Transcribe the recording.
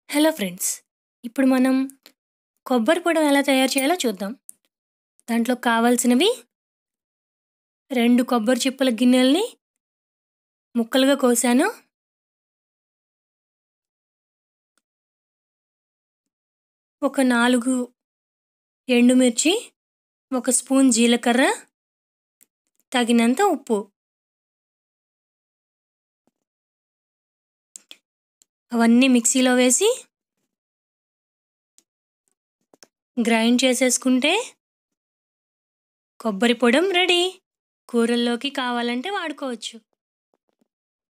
hello friends ఇప్పుడు మనం కొబ్బరి పొడి ఎలా తయారు చేయాలో చూద్దాం దాంట్లో కావాల్సినవి రెండు కొబ్బరి చిప్పల గిన్నెల్ని ముక్కలుగా కోసాను ఒక నాలుగు ఎండుమిర్చి ఒక స్పూన్ జీలకర్ర తగినంత ఉప్పు అవన్నీ మిక్సీలో వేసి గ్రైండ్ చేసేసుకుంటే కొబ్బరి పొడం రెడీ కూరల్లోకి కావాలంటే వాడుకోవచ్చు